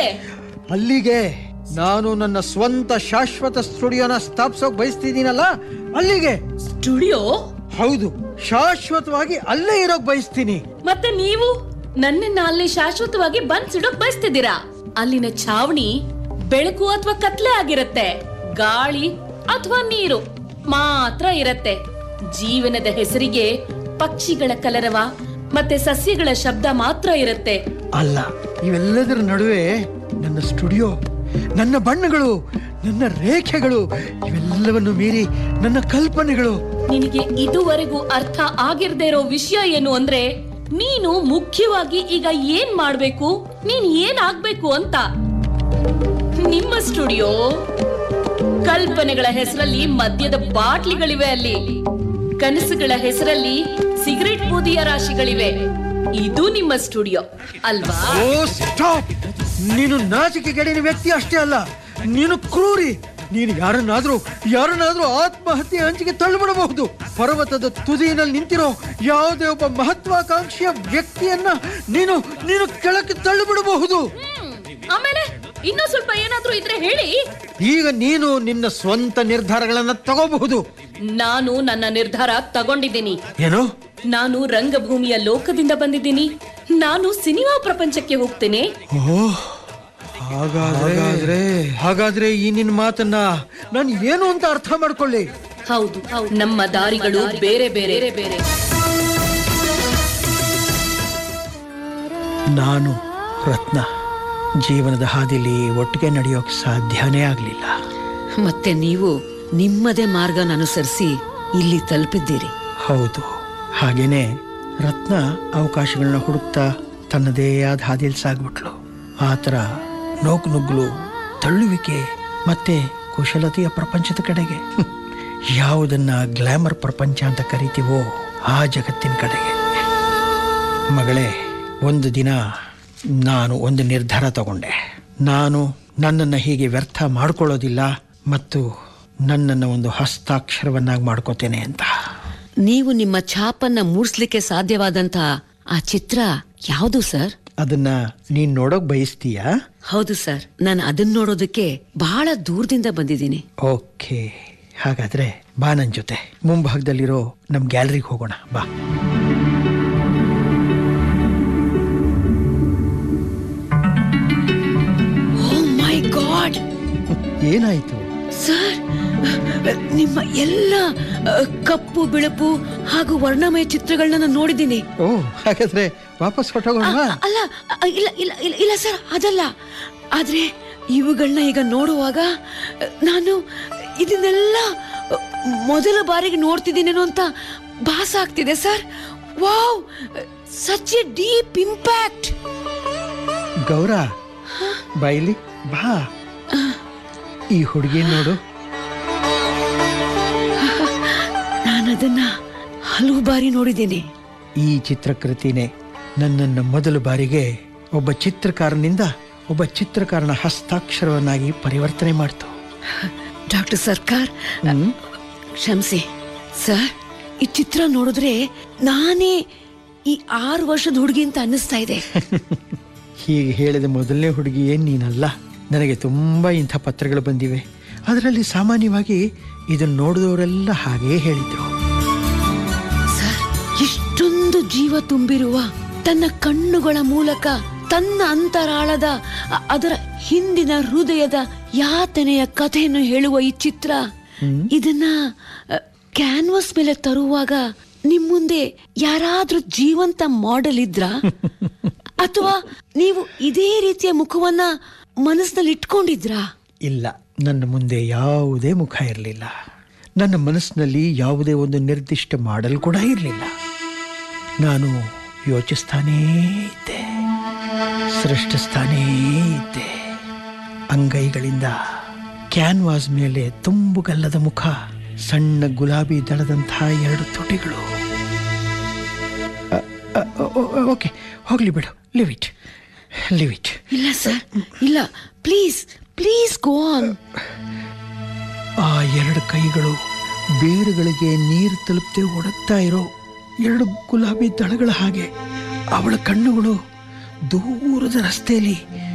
ಅಲ್ಲಿಗೆ ನಾನು ನನ್ನ ಸ್ವಂತ ಶಾಶ್ವತ ಸ್ಟುಡಿಯೋನ ಸ್ಥಾಪಿಸೋಕ್ ಬಯಸ್ತಿದ್ದೀನಲ್ಲ ಅಲ್ಲಿಗೆ ಸ್ಟುಡಿಯೋ ಹೌದು ಶಾಶ್ವತವಾಗಿ ಅಲ್ಲೇ ಇರೋಕ್ ಬಯಸ್ತೀನಿ ಮತ್ತೆ ನೀವು ನನ್ನನ್ನ ಅಲ್ಲಿ ಶಾಶ್ವತವಾಗಿ ಬಂದ್ಸಿಡೋಕ್ ಬಯಸ್ತಿದ್ದೀರಾ ಅಲ್ಲಿನ ಛಾವಣಿ ಬೆಳಕು ಅಥವಾ ಕತ್ಲೆ ಆಗಿರತ್ತೆ ಗಾಳಿ ಅಥವಾ ನೀರು ಮಾತ್ರ ಇರತ್ತೆ ಜೀವನದ ಹೆಸರಿಗೆ ಪಕ್ಷಿಗಳ ಕಲರವ ಮತ್ತೆ ಸಸ್ಯಗಳ ಶಬ್ದ ಮಾತ್ರ ಇರತ್ತೆ ಅಲ್ಲ ಇವೆಲ್ಲದರ ನಡುವೆ ನನ್ನ ಸ್ಟುಡಿಯೋ ನನ್ನ ಬಣ್ಣಗಳು ನನ್ನ ರೇಖೆಗಳು ಇವೆಲ್ಲವನ್ನು ಮೀರಿ ನನ್ನ ಕಲ್ಪನೆಗಳು ನಿನಗೆ ಇದುವರೆಗೂ ಅರ್ಥ ಆಗಿರ್ದೇ ಇರೋ ವಿಷಯ ಏನು ಅಂದ್ರೆ ನೀನು ಮುಖ್ಯವಾಗಿ ಈಗ ಏನ್ ಮಾಡ್ಬೇಕು ನೀನ್ ಏನ್ ಆಗ್ಬೇಕು ಅಂತ ನಿಮ್ಮ ಸ್ಟುಡಿಯೋ ಕಲ್ಪನೆಗಳ ಹೆಸರಲ್ಲಿ ಮದ್ಯದ ಬಾಟ್ಲಿಗಳಿವೆ ಅಲ್ಲಿ ಕನಸುಗಳ ಹೆಸರಲ್ಲಿ ಸಿಗರೆಟ್ ಬೂದಿಯ ರಾಶಿಗಳಿವೆ ಇದು ನಿಮ್ಮ ಸ್ಟುಡಿಯೋ ಅಲ್ವಾ ಓ ಸ್ಟಾಪ್ ನೀನು ನಾಚಿಕೆಗೇಡಿನ ವ್ಯಕ್ತಿ ಅಷ್ಟೇ ಅಲ್ಲ ನೀನು ಕ್ರೂರಿ ನೀನು ಯಾರನ್ನಾದ್ರೂ ಯಾರನ್ನಾದ್ರೂ ಆತ್ಮಹತ್ಯೆ ಅಂಚಿಗೆ ತಳ್ಳಿಬಿಡಬಹುದು ಪರ್ವತದ ತುದಿಯಲ್ಲಿ ನಿಂತಿರೋ ಯಾವುದೇ ಒಬ್ಬ ಮಹತ್ವಾಕಾಂಕ್ಷಿಯ ವ್ಯಕ್ತಿಯನ್ನ ನೀನು ನೀನು ಕೆಳಕ್ಕೆ ತಳ್ಳಿಬಿಡಬಹುದು ಹ್ಮ್. ಆಮೇಲೆ ಇನ್ನೂ ಸ್ವಲ್ಪ ಏನಾದ್ರೂ ಇದ್ರೆ ಹೇಳಿ ಈಗ ನೀನು ನಿನ್ನ ಸ್ವಂತ ನಿರ್ಧಾರಗಳನ್ನ ತಗೋಬಹುದು ನಾನು ನನ್ನ ನಿರ್ಧಾರ ತಗೊಂಡಿದ್ದೀನಿ ಏನು ನಾನು ರಂಗಭೂಮಿಯ ಲೋಕದಿಂದ ಬಂದಿದ್ದೀನಿ ನಾನು ಸಿನಿಮಾ ಪ್ರಪಂಚಕ್ಕೆ ಹೋಗ್ತೇನೆ ಓಹ್ ಹಾಗಾದ್ರೆ ಹಾಗಾದ್ರೆ ಈ ನಿನ್ನ ಮಾತನ್ನ ನಾನು ಏನು ಅಂತ ಅರ್ಥ ಮಾಡ್ಕೊಳ್ಳಿ ಹೌದು ನಮ್ಮ ದಾರಿಗಳು ಬೇರೆ ಬೇರೆ ಬೇರೆ ನಾನು ರತ್ನ ಜೀವನದ ಹಾದಿಲಿ ಒಟ್ಟಿಗೆ ನಡೆಯೋಕೆ ಸಾಧ್ಯನೇ ಆಗಲಿಲ್ಲ ಮತ್ತೆ ನೀವು ನಿಮ್ಮದೇ ಮಾರ್ಗನ ಅನುಸರಿಸಿ ಇಲ್ಲಿ ತಲುಪಿದ್ದೀರಿ ಹೌದು ಹಾಗೇನೆ ರತ್ನ ಅವಕಾಶಗಳನ್ನ ಹುಡುಕ್ತಾ ತನ್ನದೇ ಆದ ಹಾದಿಯಲ್ಲಿ ಸಾಗ್ಬಿಟ್ಲು ಆ ಥರ ನೋಕು ನುಗ್ಗಲು ತಳ್ಳುವಿಕೆ ಮತ್ತೆ ಕುಶಲತೆಯ ಪ್ರಪಂಚದ ಕಡೆಗೆ ಹ್ಮ್. ಯಾವುದನ್ನ ಗ್ಲಾಮರ್ ಪ್ರಪಂಚ ಅಂತ ಕರಿತೀವೋ ಆ ಜಗತ್ತಿನ ಕಡೆಗೆ ಮಗಳೇ ಒಂದು ದಿನ ನಾನು ಒಂದು ನಿರ್ಧಾರ ತಗೊಂಡೆ ನಾನು ನನ್ನನ್ನು ಹೀಗೆ ವ್ಯರ್ಥ ಮಾಡ್ಕೊಳ್ಳೋದಿಲ್ಲ ಮತ್ತು ನನ್ನನ್ನು ಒಂದು ಹಸ್ತಾಕ್ಷರವನ್ನಾಗಿ ಮಾಡ್ಕೋತೇನೆ ಅಂತ ನೀವು ನಿಮ್ಮ ಛಾಪನ್ನ ಮೂಡಿಸ್ಲಿಕ್ಕೆ ಸಾಧ್ಯವಾದಂತ ಆ ಚಿತ್ರ ಯಾವುದು ಸರ್ ಅದನ್ನ ನೀನ್ ನೋಡೋಕ್ ಬಯಸ್ತೀಯಾ ಹೌದು ಸರ್ ನಾನು ಅದನ್ನ ನೋಡೋದಕ್ಕೆ ಬಹಳ ದೂರದಿಂದ ಬಂದಿದ್ದೀನಿ ಓಕೆ ಹಾಗಾದ್ರೆ ಬಾ ನನ್ ಜೊತೆ ಮುಂಭಾಗದಲ್ಲಿರೋ ನಮ್ ಗ್ಯಾಲರಿಗೆ ಹೋಗೋಣ ಬಾ ಓ ಮೈ ಗಾಡ್ ಏನಾಯ್ತು ಸರ್ ನಿಮ್ಮ ಎಲ್ಲ ಅ, ಕಪ್ಪು ಬಿಳುಪು ಹಾಗೂ ವರ್ಣಮಯ ಚಿತ್ರಗಳನ್ನ ನಾನು ನೋಡಿದ್ದೀನಿ ಓ ಹಾಗಾದ್ರೆ ವಾಪಸ್ ಹೊಟ್ಟೋಗೋಣ ಅ- ಅಲ್ಲ ಅ, ಇಲ್ಲ ಇಲ್ಲ ಇಲ್ಲ ಇಲ್ಲ ಸರ್ ಅದಲ್ಲ ಆದ್ರೆ ಇವುಗಳನ್ನ ಈಗ ನೋಡುವಾಗ ಅ, ನಾನು ಇದನ್ನೆಲ್ಲ ಅ, ಮೊದಲ ಬಾರಿಗೆ ನೋಡ್ತಿದ್ದೀನೇನೋ ಅಂತ ಭಾಸ ಆಗ್ತಿದೆ sir wow such a deep impact ಗೌರ ಬೈಲಿ ಬಾ ಈ ಹುಡುಗಿ ನೋಡು ನಾನು ಅದನ್ನ ಹಲವು ಬಾರಿ ನೋಡಿದ್ದೀನಿ ಈ ಚಿತ್ರಕೃತಿನೇ ನನ್ನನ್ನು ಮೊದಲ ಬಾರಿಗೆ ಒಬ್ಬ ಚಿತ್ರಕಾರನಿಂದ ಒಬ್ಬ ಚಿತ್ರಕಾರನ ಹಸ್ತಾಕ್ಷರವನ್ನಾಗಿ ಪರಿವರ್ತನೆ ಮಾಡ್ತು ಡಾಕ್ಟರ್ ಸರ್ಕಾರ್ ಕ್ಷಮಿಸಿ ಸರ್ ಈ ಚಿತ್ರ ನೋಡಿದ್ರೆ ನಾನೇ ಈ ಆರು ವರ್ಷದ ಹುಡುಗಿ ಅಂತ ಅನ್ನಿಸ್ತಾ ಇದೆ ಹೀಗೆ ಹೇಳಿದ ಮೊದಲನೇ ಹುಡುಗಿ ಏನ್ ನೀನಲ್ಲ ನನಗೆ ತುಂಬಾ ಇಂಥ ಪತ್ರಗಳು ಬಂದಿವೆ ಅದರಲ್ಲಿ ಸಾಮಾನ್ಯವಾಗಿ ಇದನ್ನು ನೋಡಿದವರೆಲ್ಲ ಹಾಗೇ ಹೇಳಿದ್ರು ಸರ್ ಇಷ್ಟೊಂದು ಜೀವ ತುಂಬಿರುವ ತನ್ನ ಕಣ್ಣುಗಳ ಮೂಲಕ ತನ್ನ ಅಂತರಾಳದ ಅ- ಅದರ ಹಿಂದಿನ ಹೃದಯದ ಯಾತನೆಯ ಕಥೆಯನ್ನು ಹೇಳುವ ಈ ಚಿತ್ರ ಇದನ್ನ ಕ್ಯಾನ್ವಾಸ್ ಮೇಲೆ ತರುವಾಗ ನಿಮ್ ಮುಂದೆ ಯಾರಾದ್ರೂ ಜೀವಂತ ಮಾಡೆಲ್ ಇದ್ರ ಅಥವಾ ನೀವು ಇದೇ ರೀತಿಯ ಮುಖವನ್ನ ಮನಸ್ಸಿನಲ್ಲಿ ಇಟ್ಕೊಂಡಿದ್ರಾ ಇಲ್ಲ ನನ್ನ ಮುಂದೆ ಯಾವುದೇ ಮುಖ ಇರಲಿಲ್ಲ ನನ್ನ ಮನಸ್ಸಿನಲ್ಲಿ ಯಾವುದೇ ಒಂದು ನಿರ್ದಿಷ್ಟ ಮಾಡಲ್ ಕೂಡ ಇರಲಿಲ್ಲ ನಾನು ಯೋಚಿಸ್ತಾನೇ ಇದ್ದೆ ಸೃಷ್ಟಿಸ್ತಾನೇ ಇದ್ದೆ ಅಂಗೈಗಳಿಂದ ಕ್ಯಾನ್ವಾಸ್ ಮೇಲೆ ತುಂಬುಗಲ್ಲದ ಮುಖ ಸಣ್ಣ ಗುಲಾಬಿ ದಳದಂತಹ ಎರಡು ತುಟಿಗಳು ಅ, ಅ, ಓ- ಓ- ಓಕೆ ಹೋಗ್ಲಿ ಬಿಡು ಲಿವ್ ಇಟ್ ಲಿವ್ ಇಟ್ ಇಲ್ಲ ಸರ್ ಇಲ್ಲ ಪ್ಲೀಸ್ ಪ್ಲೀಸ್ ಗೋ ಆನ್ ಆ ಎರಡು ಕೈಗಳು ಬೇರುಗಳಿಗೆ ನೀರು ತಲುಪದೆ ಒಡಗ್ತಾ ಇರೋ ಎರಡು ಗುಲಾಬಿ ದಳಗಳ ಹಾಗೆ ಅವಳ ಕಣ್ಣುಗಳು ದೂರದ ರಸ್ತೆಯಲ್ಲಿ